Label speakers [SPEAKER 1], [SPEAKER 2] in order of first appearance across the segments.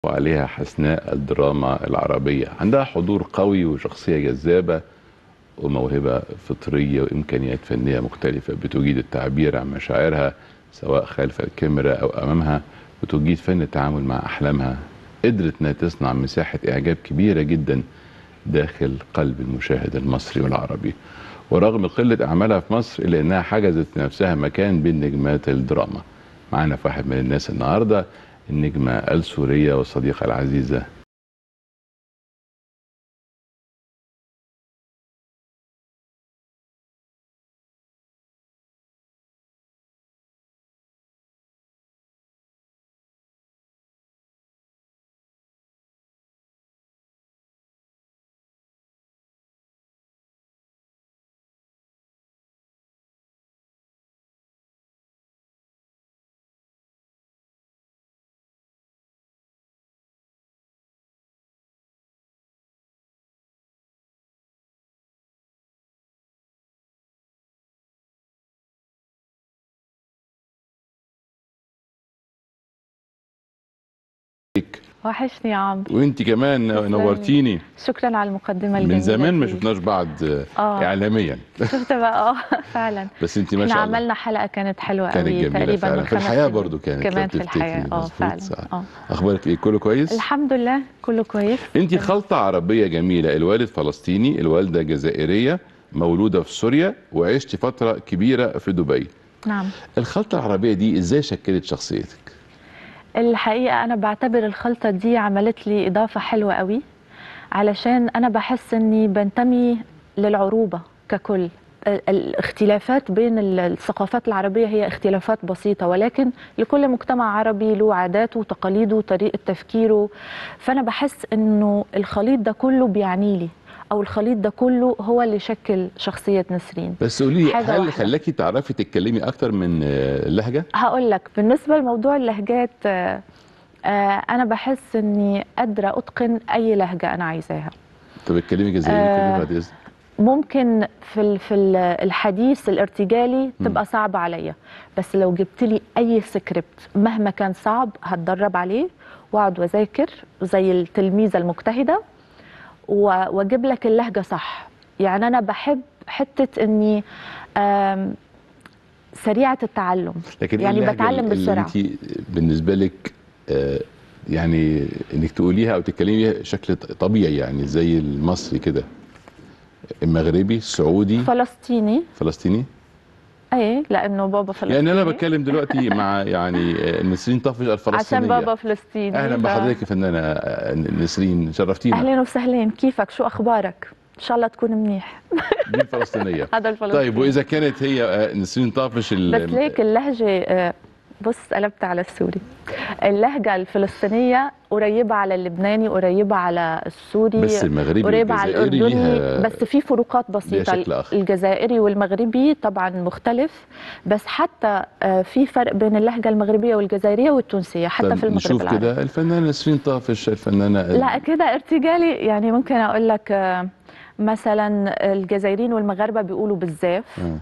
[SPEAKER 1] وعليها حسناء الدراما العربية عندها حضور قوي وشخصية جذابة وموهبة فطرية وإمكانيات فنية مختلفة بتجيد التعبير عن مشاعرها سواء خلف الكاميرا أو أمامها وتجيد فن التعامل مع أحلامها قدرت أنها تصنع مساحة إعجاب كبيرة جدا داخل قلب المشاهد المصري والعربي ورغم قلة أعمالها في مصر إلا أنها حجزت لنفسها مكان بين نجمات الدراما معنا في واحد من الناس النهارده النجمة السورية والصديقة العزيزة
[SPEAKER 2] وحشني يا عمرو
[SPEAKER 1] وانت كمان نورتيني
[SPEAKER 2] شكرا على المقدمه الجميله
[SPEAKER 1] من زمان ما
[SPEAKER 2] دي.
[SPEAKER 1] شفناش بعض
[SPEAKER 2] آه.
[SPEAKER 1] اعلاميا
[SPEAKER 2] شفت بقى اه فعلا
[SPEAKER 1] بس انت ما
[SPEAKER 2] احنا
[SPEAKER 1] شاء الله
[SPEAKER 2] عملنا حلقه كانت حلوه
[SPEAKER 1] كانت
[SPEAKER 2] قوي
[SPEAKER 1] جميلة
[SPEAKER 2] تقريبا
[SPEAKER 1] فعلا
[SPEAKER 2] من
[SPEAKER 1] في
[SPEAKER 2] خمس
[SPEAKER 1] الحياة
[SPEAKER 2] سنين.
[SPEAKER 1] برضو كانت
[SPEAKER 2] كمان
[SPEAKER 1] لو
[SPEAKER 2] في
[SPEAKER 1] تفتكري،
[SPEAKER 2] الحياه اه
[SPEAKER 1] مظبوط،
[SPEAKER 2] فعلا
[SPEAKER 1] صح.
[SPEAKER 2] اه
[SPEAKER 1] اخبارك ايه كله كويس
[SPEAKER 2] الحمد لله كله كويس
[SPEAKER 1] انت خلطة عربية جميلة الوالد فلسطيني الوالدة جزائرية مولودة في سوريا وعشت فترة كبيرة في دبي
[SPEAKER 2] نعم
[SPEAKER 1] الخلطة العربية دي ازاي شكلت شخصيتك
[SPEAKER 2] الحقيقه انا بعتبر الخلطه دي عملت لي اضافه حلوه قوي علشان انا بحس اني بنتمي للعروبه ككل ال- الاختلافات بين ال- الثقافات العربية هي اختلافات بسيطة ولكن لكل مجتمع عربي له عاداته وتقاليده وطريقة تفكيره فأنا بحس أنه الخليط ده كله بيعني لي أو الخليط ده كله هو اللي شكل شخصية نسرين
[SPEAKER 1] بس قولي لي
[SPEAKER 2] حاجة
[SPEAKER 1] هل
[SPEAKER 2] واحدة.
[SPEAKER 1] خلاكي تعرفي تتكلمي اكتر من آه، لهجة
[SPEAKER 2] هقول لك بالنسبة لموضوع اللهجات آه، آه، أنا بحس أني قادرة أتقن أي لهجة أنا عايزاها
[SPEAKER 1] طب اتكلمي جزائري
[SPEAKER 2] آه،
[SPEAKER 1] اتكلمي بعد اذنك
[SPEAKER 2] ممكن في ال- في ال- الحديث الارتجالي
[SPEAKER 1] مم.
[SPEAKER 2] تبقى صعبة عليا بس لو جبت لي اي سكريبت مهما كان صعب هتدرب عليه واقعد واذاكر زي التلميذة المجتهدة و- واجيب لك اللهجة صح يعني انا بحب حتة اني آم، سريعة التعلم
[SPEAKER 1] لكن إيه
[SPEAKER 2] يعني
[SPEAKER 1] اللهجة
[SPEAKER 2] بتعلم
[SPEAKER 1] اللي
[SPEAKER 2] بسرعة.
[SPEAKER 1] انت بالنسبه لك آه، يعني انك تقوليها او تتكلمي بيها شكل طبيعي يعني زي المصري كده المغربي السعودي
[SPEAKER 2] فلسطيني
[SPEAKER 1] فلسطيني
[SPEAKER 2] اي لانه بابا فلسطيني
[SPEAKER 1] يعني انا بتكلم دلوقتي مع يعني آه، نسرين طفش الفلسطينيه
[SPEAKER 2] عشان بابا فلسطيني
[SPEAKER 1] اهلا
[SPEAKER 2] ف-
[SPEAKER 1] بحضرتك يا فنانه آه، نسرين شرفتينا
[SPEAKER 2] اهلا وسهلا كيفك شو اخبارك ان شاء الله تكون منيح
[SPEAKER 1] دي الفلسطينيه
[SPEAKER 2] هذا الفلسطيني
[SPEAKER 1] طيب واذا كانت هي آه، نسرين طافش ال-
[SPEAKER 2] بس ليك اللهجه آه، بص قلبت على السوري اللهجه الفلسطينيه قريبه على اللبناني قريبه على السوري
[SPEAKER 1] بس المغربي
[SPEAKER 2] قريبه على
[SPEAKER 1] والجزائري
[SPEAKER 2] الاردني
[SPEAKER 1] ليها
[SPEAKER 2] بس في فروقات بسيطه
[SPEAKER 1] شكل آخر.
[SPEAKER 2] الجزائري والمغربي طبعا مختلف بس حتى آه، في فرق بين اللهجه المغربيه والجزائريه والتونسيه حتى
[SPEAKER 1] طب
[SPEAKER 2] في المغرب
[SPEAKER 1] نشوف
[SPEAKER 2] العربي
[SPEAKER 1] كده الفنانه نسرين طافش الفنانه
[SPEAKER 2] لا كده ارتجالي يعني ممكن اقول لك آه، مثلا الجزائريين والمغاربه بيقولوا بالزاف
[SPEAKER 1] آه.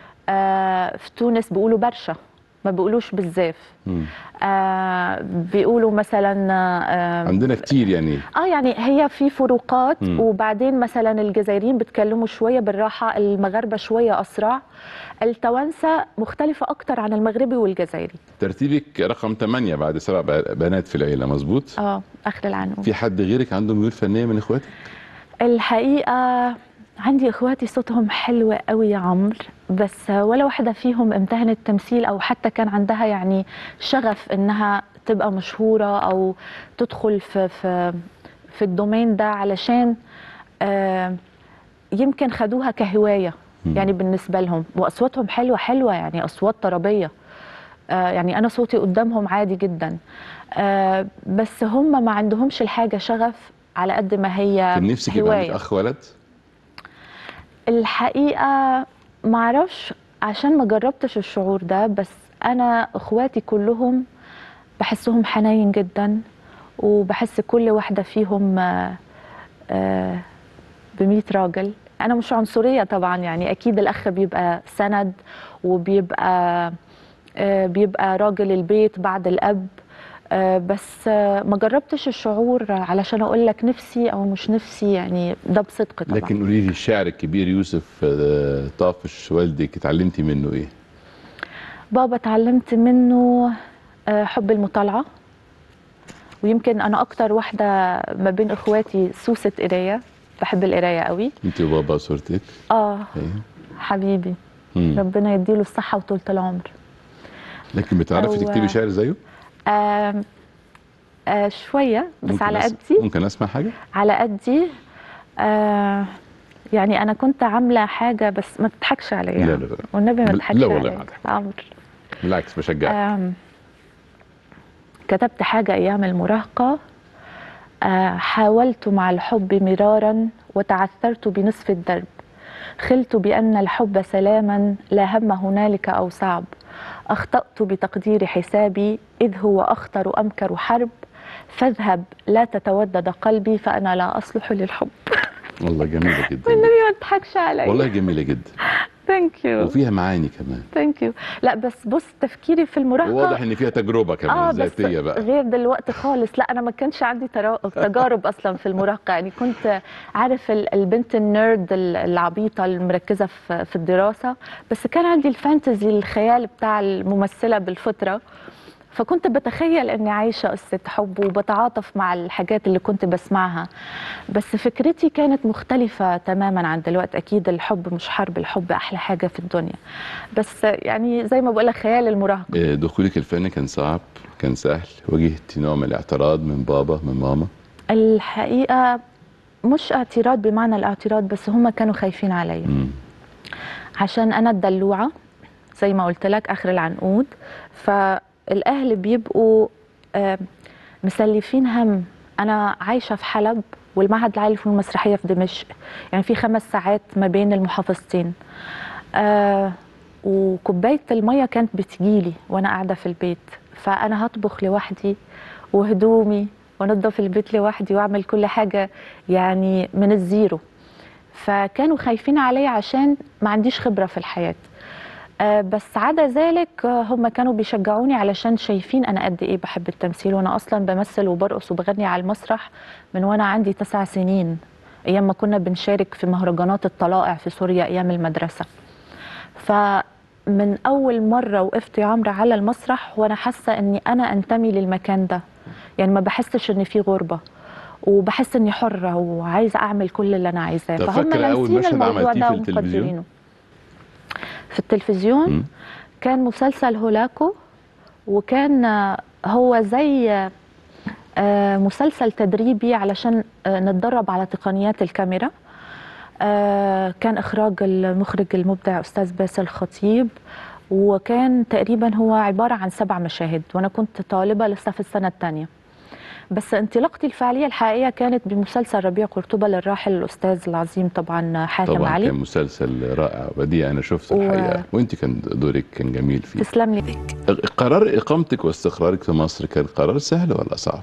[SPEAKER 2] آه، في تونس بيقولوا برشا ما بيقولوش بالزاف
[SPEAKER 1] مم.
[SPEAKER 2] آه بيقولوا مثلا آه,
[SPEAKER 1] عندنا كتير يعني
[SPEAKER 2] اه يعني هي في فروقات
[SPEAKER 1] مم.
[SPEAKER 2] وبعدين مثلا الجزائريين بيتكلموا شويه بالراحه المغاربه شويه اسرع التوانسه مختلفه اكتر عن المغربي والجزائري
[SPEAKER 1] ترتيبك رقم 8 بعد سبع ب- بنات في العيله مظبوط
[SPEAKER 2] اه اخر العنقود
[SPEAKER 1] في حد غيرك عنده ميول فنيه من اخواتك
[SPEAKER 2] الحقيقة عندي اخواتي صوتهم حلو قوي يا عمرو بس ولا واحدة فيهم امتهنت تمثيل او حتى كان عندها يعني شغف انها تبقى مشهورة او تدخل في في في الدومين ده علشان آه يمكن خدوها كهواية
[SPEAKER 1] مم.
[SPEAKER 2] يعني بالنسبة لهم واصواتهم حلوة حلوة يعني اصوات طربية آه يعني انا صوتي قدامهم عادي جدا آه بس هم ما عندهمش الحاجة شغف على قد ما هي
[SPEAKER 1] كان نفسك يبقى عندك
[SPEAKER 2] هواية.
[SPEAKER 1] اخ ولد
[SPEAKER 2] الحقيقة معرفش عشان ما جربتش الشعور ده بس أنا إخواتي كلهم بحسهم حنين جدا وبحس كل واحدة فيهم آه، آه، بميت راجل أنا مش عنصرية طبعا يعني أكيد الأخ بيبقى سند وبيبقى آه، بيبقى راجل البيت بعد الأب آه، بس آه، ما جربتش الشعور علشان اقول لك نفسي او مش نفسي يعني ده بصدق طبعا
[SPEAKER 1] لكن قولي لي الشاعر الكبير يوسف آه، طافش والدك اتعلمتي منه ايه؟
[SPEAKER 2] بابا اتعلمت منه آه، حب المطالعة ويمكن أنا أكتر واحدة ما بين إخواتي سوسة قراية بحب القراية قوي
[SPEAKER 1] انت وبابا صورتك
[SPEAKER 2] آه
[SPEAKER 1] ايه
[SPEAKER 2] حبيبي
[SPEAKER 1] مم.
[SPEAKER 2] ربنا يديله الصحة وطولة العمر
[SPEAKER 1] لكن بتعرفي
[SPEAKER 2] هو-
[SPEAKER 1] تكتبي شعر زيه؟
[SPEAKER 2] آه آه شوية بس
[SPEAKER 1] ممكن
[SPEAKER 2] على
[SPEAKER 1] أس-
[SPEAKER 2] قدي
[SPEAKER 1] ممكن اسمع حاجه؟
[SPEAKER 2] على قدي آه يعني أنا كنت عاملة حاجة بس ما تضحكش عليا
[SPEAKER 1] لا لا لا
[SPEAKER 2] والنبي ما
[SPEAKER 1] لا
[SPEAKER 2] تضحكش
[SPEAKER 1] والله
[SPEAKER 2] عليا
[SPEAKER 1] ما أضحك.
[SPEAKER 2] عمرو
[SPEAKER 1] بالعكس بشجعك
[SPEAKER 2] آم، كتبت حاجة أيام المراهقة آه، حاولت مع الحب مرارا وتعثرت بنصف الدرب خلت بأن الحب سلاما لا هم هنالك أو صعب أخطأت بتقدير حسابي إذ هو أخطر أمكر حرب فاذهب لا تتودد قلبي فأنا لا أصلح للحب
[SPEAKER 1] والله جميله جدا
[SPEAKER 2] والنبي ما تضحكش عليا
[SPEAKER 1] والله جميله جدا
[SPEAKER 2] ثانك يو
[SPEAKER 1] وفيها معاني كمان
[SPEAKER 2] ثانك يو لا بس بص تفكيري في المراهقة
[SPEAKER 1] واضح ان فيها تجربه كمان
[SPEAKER 2] اه بس
[SPEAKER 1] ذاتيه بقى
[SPEAKER 2] غير دلوقتي خالص لا انا ما كانش عندي ترا- تجارب اصلا في المراهقه يعني كنت عارف ال- البنت النيرد ال- العبيطه المركزه في في الدراسه بس كان عندي الفانتزي الخيال بتاع الممثله بالفطره فكنت بتخيل اني عايشه قصه حب وبتعاطف مع الحاجات اللي كنت بسمعها بس فكرتي كانت مختلفه تماما عن دلوقتي اكيد الحب مش حرب الحب احلى حاجه في الدنيا بس يعني زي ما بقول لك خيال المراهقه
[SPEAKER 1] آه، دخولك الفن كان صعب كان سهل واجهتي نوع من الاعتراض من بابا من ماما
[SPEAKER 2] الحقيقة مش اعتراض بمعنى الاعتراض بس هم كانوا خايفين عليا
[SPEAKER 1] مم.
[SPEAKER 2] عشان أنا الدلوعة زي ما قلت لك آخر العنقود فالأهل بيبقوا آه، مسلفين هم أنا عايشة في حلب والمعهد العالي للفنون المسرحية في دمشق يعني في خمس ساعات ما بين المحافظتين آه وكوباية المية كانت بتجيلي وأنا قاعدة في البيت فأنا هطبخ لوحدي وهدومي وانضف البيت لوحدي واعمل كل حاجة يعني من الزيرو فكانوا خايفين عليا عشان ما عنديش خبرة في الحياة آه، بس عدا ذلك آه، هم كانوا بيشجعوني علشان شايفين انا قد ايه بحب التمثيل وانا اصلا بمثل وبرقص وبغني على المسرح من وانا عندي تسع سنين ايام ما كنا بنشارك في مهرجانات الطلائع في سوريا ايام المدرسه فمن اول مره وقفت يا عمرو على المسرح وانا حاسه اني انا انتمي للمكان ده يعني ما بحسش ان في غربه وبحس اني حره وعايزه اعمل كل اللي انا عايزاه
[SPEAKER 1] طب
[SPEAKER 2] فهم
[SPEAKER 1] فاكرة أول
[SPEAKER 2] لامسين
[SPEAKER 1] مشهد
[SPEAKER 2] الموضوع
[SPEAKER 1] عملتيه
[SPEAKER 2] ده
[SPEAKER 1] في التلفزيون؟
[SPEAKER 2] ومقدرينه في التلفزيون
[SPEAKER 1] مم.
[SPEAKER 2] كان مسلسل هولاكو وكان آه، هو زي آه، آه، مسلسل تدريبي علشان آه، نتدرب على تقنيات الكاميرا آه، كان إخراج المخرج المبدع أستاذ باسل خطيب وكان تقريبا هو عبارة عن سبع مشاهد وأنا كنت طالبة لسه في السنة الثانية بس انطلاقتي الفعلية الحقيقية كانت بمسلسل ربيع قرطبة للراحل الأستاذ العظيم طبعا حاتم
[SPEAKER 1] طبعا
[SPEAKER 2] علي
[SPEAKER 1] كان مسلسل رائع وبديع انا شفته
[SPEAKER 2] و-
[SPEAKER 1] الحقيقه وانت كان دورك كان جميل فيه
[SPEAKER 2] تسلم لي
[SPEAKER 1] قرار اقامتك واستقرارك في مصر كان قرار سهل ولا صعب؟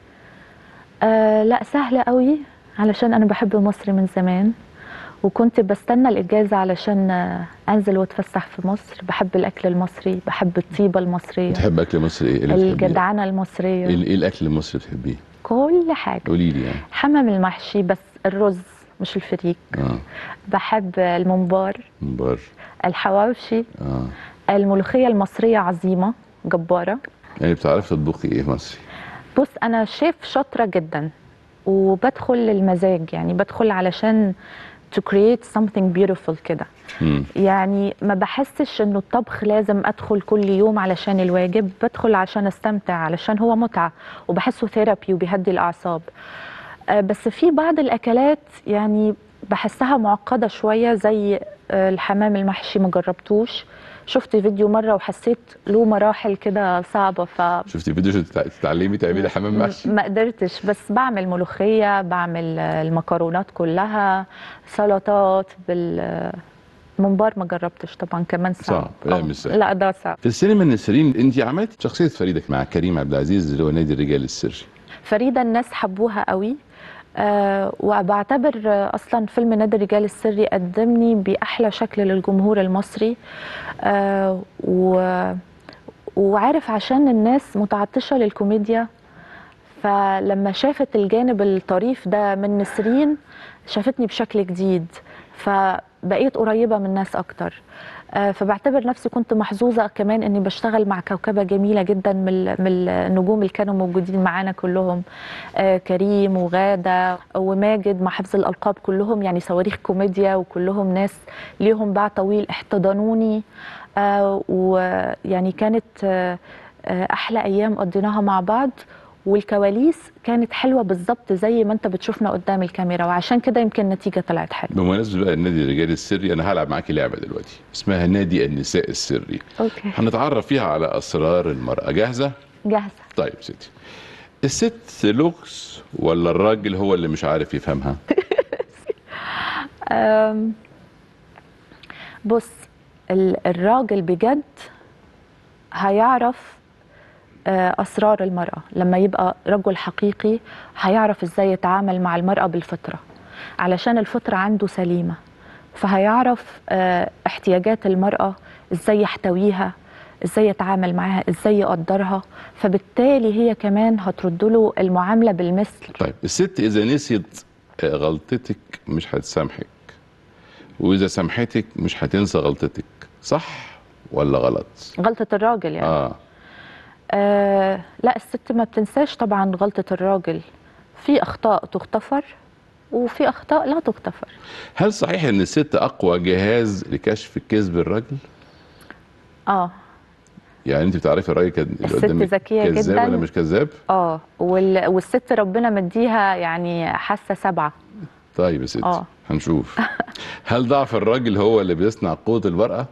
[SPEAKER 2] آه لا سهلة قوي علشان أنا بحب مصر من زمان وكنت بستنى الإجازة علشان آه، أنزل وأتفسح في مصر بحب الأكل المصري بحب الطيبة المصرية
[SPEAKER 1] بتحب اكل مصر ايه؟ اللي بتحبيه؟
[SPEAKER 2] الجدعنة
[SPEAKER 1] ايه
[SPEAKER 2] المصرية
[SPEAKER 1] إيه الاكل المصري بتحبيه؟
[SPEAKER 2] كل حاجة
[SPEAKER 1] قولي لي يعني
[SPEAKER 2] حمام المحشي بس الرز مش الفريك
[SPEAKER 1] اه
[SPEAKER 2] بحب الممبار
[SPEAKER 1] مبار
[SPEAKER 2] الحواوشي
[SPEAKER 1] اه
[SPEAKER 2] الملوخية المصرية عظيمة جبارة
[SPEAKER 1] يعني بتعرفي تطبخي ايه مصري؟
[SPEAKER 2] بص انا شيف شاطره جدا وبدخل للمزاج يعني بدخل علشان to create something beautiful كده
[SPEAKER 1] مم.
[SPEAKER 2] يعني ما بحسش انه الطبخ لازم ادخل كل يوم علشان الواجب بدخل عشان استمتع علشان هو متعه وبحسه ثيرابي وبيهدي الاعصاب آه، بس في بعض الاكلات يعني بحسها معقده شويه زي آه، الحمام المحشي ما جربتوش شفت فيديو مره وحسيت له مراحل كده صعبه ف
[SPEAKER 1] شفتي فيديو عشان تتع- تتعلمي تعملي حمام محشي؟
[SPEAKER 2] ما قدرتش بس بعمل ملوخية بعمل آه، المكرونات كلها سلطات بال ممبار ما جربتش طبعا كمان صعب
[SPEAKER 1] صعب. لا،
[SPEAKER 2] آه.
[SPEAKER 1] مش سهل.
[SPEAKER 2] لا ده صعب
[SPEAKER 1] في السينما النسرين انت عملتي شخصيه فريده مع كريم عبد العزيز اللي هو نادي الرجال السري
[SPEAKER 2] فريدة الناس حبوها قوي آه وبعتبر آه اصلا فيلم نادي الرجال السري قدمني باحلى شكل للجمهور المصري آه و وعارف عشان الناس متعطشة للكوميديا فلما شافت الجانب الطريف ده من نسرين شافتني بشكل جديد فبقيت قريبة من الناس أكتر آه، فبعتبر نفسي كنت محظوظة كمان إني بشتغل مع كوكبة جميلة جدا من ال- من النجوم اللي كانوا موجودين معانا كلهم آه، كريم وغادة وماجد مع حفظ الألقاب كلهم يعني صواريخ كوميديا وكلهم ناس ليهم باع طويل احتضنوني آه، ويعني كانت آه، آه، أحلى أيام قضيناها مع بعض والكواليس كانت حلوة بالظبط زي ما انت بتشوفنا قدام الكاميرا وعشان كده يمكن النتيجة طلعت حلوة
[SPEAKER 1] بمناسبه بقى النادي الرجالي السري انا هلعب معاكي لعبه دلوقتي اسمها نادي النساء السري
[SPEAKER 2] اوكي
[SPEAKER 1] هنتعرف فيها على اسرار المراه جاهزه
[SPEAKER 2] جاهزة
[SPEAKER 1] طيب ستي الست لوكس ولا الراجل هو اللي مش عارف يفهمها
[SPEAKER 2] أم، بص ال- الراجل بجد هيعرف آه، أسرار المرأة لما يبقى رجل حقيقي هيعرف إزاي يتعامل مع المرأة بالفطرة علشان الفطرة عنده سليمة فهيعرف آه، احتياجات المرأة إزاي يحتويها إزاي يتعامل معاها إزاي يقدرها فبالتالي هي كمان هترد له المعاملة بالمثل
[SPEAKER 1] طيب الست اذا نسيت آه، غلطتك مش هتسامحك واذا سامحتك مش هتنسى غلطتك صح ولا غلط
[SPEAKER 2] غلطة الراجل يعني
[SPEAKER 1] اه
[SPEAKER 2] آه لا الست ما بتنساش طبعا غلطة الراجل في أخطاء تغتفر وفي أخطاء لا تغتفر
[SPEAKER 1] هل صحيح ان الست اقوى جهاز لكشف كذب الراجل
[SPEAKER 2] اه
[SPEAKER 1] يعني انت بتعرفي الراجل كان اللي
[SPEAKER 2] الست
[SPEAKER 1] قدامك
[SPEAKER 2] ذكية
[SPEAKER 1] كذاب
[SPEAKER 2] جداً.
[SPEAKER 1] ولا مش كذاب
[SPEAKER 2] اه وال... والست ربنا مديها يعني حاسة سبعة
[SPEAKER 1] طيب يا ستي
[SPEAKER 2] آه.
[SPEAKER 1] هنشوف هل ضعف الراجل هو اللي بيصنع قوة المرأة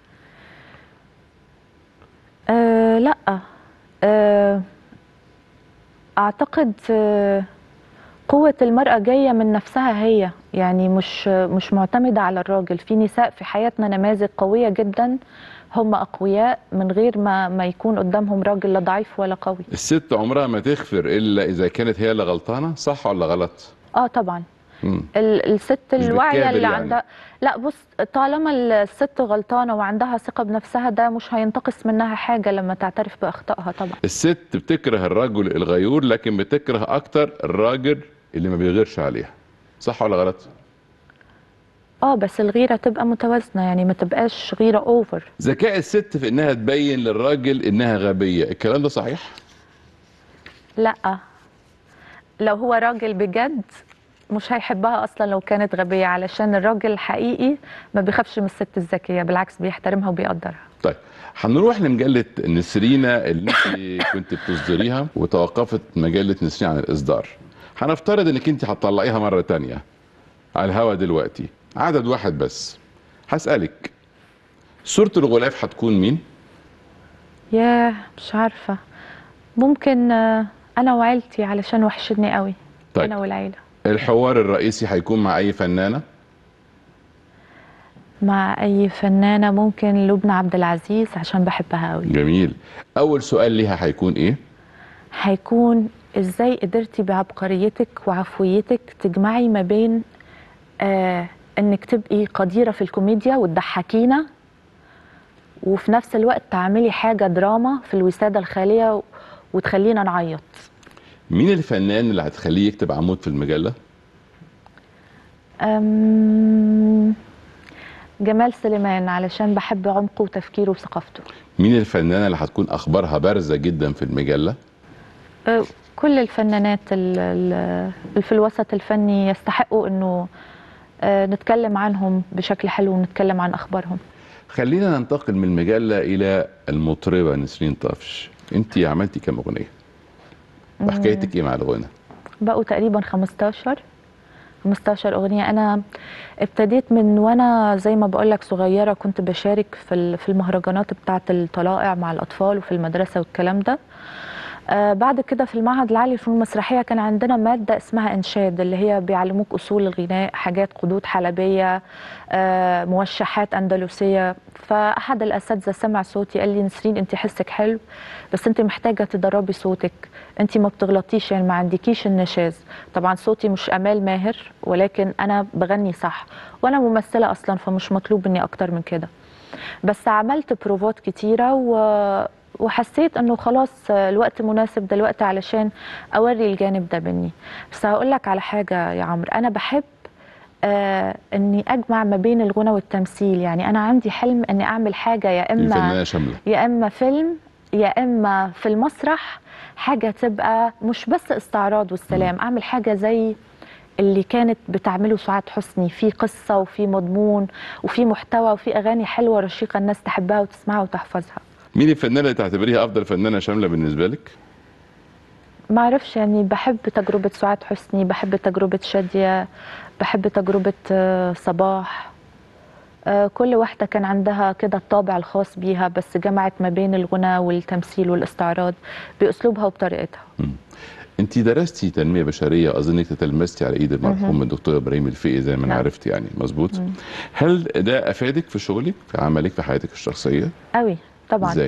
[SPEAKER 2] آه لا آه أعتقد آه قوة المرأة جاية من نفسها هي يعني مش مش معتمدة على الراجل في نساء في حياتنا نماذج قوية جدا هم أقوياء من غير ما ما يكون قدامهم راجل لا ضعيف ولا قوي
[SPEAKER 1] الست عمرها ما تغفر الا اذا كانت هي اللي غلطانة صح ولا غلط
[SPEAKER 2] اه طبعا
[SPEAKER 1] مم.
[SPEAKER 2] ال- الست
[SPEAKER 1] مش
[SPEAKER 2] الواعية
[SPEAKER 1] بالكامل
[SPEAKER 2] اللي
[SPEAKER 1] يعني.
[SPEAKER 2] عندها لا بص طالما الست غلطانة وعندها ثقة بنفسها ده مش هينتقص منها حاجة لما تعترف بأخطائها طبعا
[SPEAKER 1] الست بتكره الرجل الغيور لكن بتكره اكتر الراجل اللي ما بيغيرش عليها صح ولا غلط
[SPEAKER 2] اه بس الغيرة تبقى متوازنة يعني ما تبقاش غيرة اوفر
[SPEAKER 1] ذكاء الست في انها تبين للراجل انها غبية الكلام ده صحيح
[SPEAKER 2] لا لو هو راجل بجد مش هيحبها اصلا لو كانت غبية علشان الراجل الحقيقي ما بيخافش من الست الذكية بالعكس بيحترمها وبيقدرها
[SPEAKER 1] طيب هنروح لمجلة نسرينا اللي انت كنت بتصدريها وتوقفت مجلة نسرين عن الإصدار هنفترض انك انت هتطلعيها مرة تانية على الهوا دلوقتي عدد واحد بس هسألك صورة الغلاف هتكون مين؟
[SPEAKER 2] ياه مش عارفة ممكن آه، انا وعيلتي علشان وحشتني قوي
[SPEAKER 1] طيب.
[SPEAKER 2] انا والعيلة
[SPEAKER 1] الحوار الرئيسي هيكون مع أي فنانة
[SPEAKER 2] مع اي فنانة ممكن لبنى عبد العزيز عشان بحبها قوي
[SPEAKER 1] جميل أول سؤال ليها هيكون إيه؟
[SPEAKER 2] هيكون ازاي قدرتي بعبقريتك وعفويتك تجمعي ما بين آه انك تبقي قديرة في الكوميديا وتضحكينا وفي نفس الوقت تعملي حاجة دراما في الوسادة الخالية و- وتخلينا نعيط
[SPEAKER 1] مين الفنان اللي هتخليه يكتب عمود في المجلة؟
[SPEAKER 2] أم، جمال سليمان علشان بحب عمقه وتفكيره وثقافته
[SPEAKER 1] مين الفنانة اللي هتكون أخبارها بارزة جدا في المجلة؟
[SPEAKER 2] أه، كل الفنانات ال- ال- اللي في الوسط الفني يستحقوا انه أه، نتكلم عنهم بشكل حلو ونتكلم عن اخبارهم
[SPEAKER 1] خلينا ننتقل من المجلة إلى المطربة نسرين طافش أنت عملتي كام أغنية؟ وحكايتك إيه مع الغنى؟
[SPEAKER 2] بقوا تقريبا 15 15 اغنيه انا ابتديت من وانا زي ما بقول لك صغيره كنت بشارك في ال- في المهرجانات بتاعه الطلائع مع الاطفال وفي المدرسه والكلام ده آه بعد كده في المعهد العالي للفنون المسرحيه كان عندنا ماده اسمها انشاد اللي هي بيعلموك اصول الغناء حاجات قدود حلبيه آه موشحات اندلسيه فاحد الاساتذه سمع صوتي قال لي نسرين انت حسك حلو بس انت محتاجه تدربي صوتك انت ما بتغلطيش يعني ما عندكيش النشاز طبعا صوتي مش امال ماهر ولكن انا بغني صح وانا ممثله اصلا فمش مطلوب مني اكتر من كده بس عملت بروفات كتيره و... وحسيت انه خلاص آه، الوقت مناسب دلوقتي علشان اوري الجانب ده مني بس هقول لك على حاجه يا عمرو انا بحب آه اني اجمع ما بين الغنى والتمثيل يعني انا عندي حلم اني اعمل حاجه يا اما
[SPEAKER 1] الفنانه شامله
[SPEAKER 2] يا اما فيلم يا اما في المسرح حاجه تبقى مش بس استعراض والسلام اعمل حاجه زي اللي كانت بتعمله سعاد حسني في قصه وفي مضمون وفي محتوى وفي اغاني حلوه رشيقه الناس تحبها وتسمعها وتحفظها
[SPEAKER 1] مين الفنانه اللي تعتبريها افضل فنانه شامله بالنسبه لك
[SPEAKER 2] ما اعرفش يعني بحب تجربه سعاد حسني بحب تجربه شاديه بحب تجربه آه، صباح آه، كل واحدة كان عندها كده الطابع الخاص بيها بس جمعت ما بين الغنى والتمثيل والاستعراض بأسلوبها وبطريقتها
[SPEAKER 1] انت درستي تنميه بشريه اظنك تتلمستي على ايد المرحوم الدكتور ابراهيم الفقي زي ما انا
[SPEAKER 2] نعم.
[SPEAKER 1] عرفت يعني مظبوط هل ده افادك في شغلك في عملك في حياتك الشخصيه
[SPEAKER 2] قوي طبعا
[SPEAKER 1] ازاي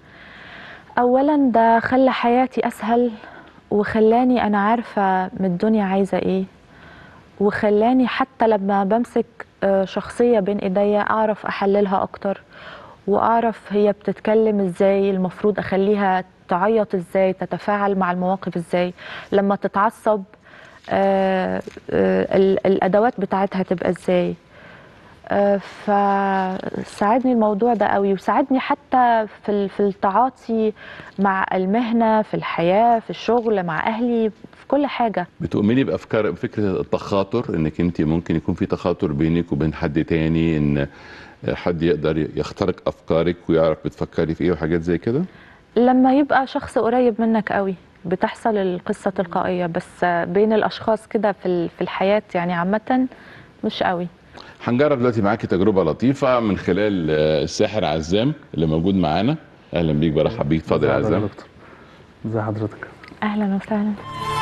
[SPEAKER 2] اولا ده خلى حياتي اسهل وخلاني انا عارفه من الدنيا عايزه ايه وخلاني حتى لما بمسك آه، شخصيه بين ايديا اعرف احللها اكتر واعرف هي بتتكلم ازاي المفروض اخليها تعيط ازاي تتفاعل مع المواقف ازاي لما تتعصب آه، آه، ال- الادوات بتاعتها تبقى ازاي آه، فساعدني الموضوع ده قوي وساعدني حتى في ال- في التعاطي مع المهنه في الحياه في الشغل مع اهلي في كل حاجه
[SPEAKER 1] بتؤمني بافكار بفكره التخاطر انك انت ممكن يكون في تخاطر بينك وبين حد تاني ان حد يقدر يخترق افكارك ويعرف بتفكري في ايه وحاجات زي كده
[SPEAKER 2] لما يبقى شخص قريب منك قوي بتحصل القصه تلقائيه بس آه، بين الاشخاص كده في ال- في الحياه يعني عامه مش قوي
[SPEAKER 1] هنجرب دلوقتي معاكي تجربه لطيفه من خلال آه، الساحر عزام اللي موجود معانا اهلا بيك برحب بيك اتفضل يا
[SPEAKER 3] ازي حضرتك
[SPEAKER 1] عزام
[SPEAKER 3] دكتور ازي حضرتك
[SPEAKER 2] اهلا وسهلا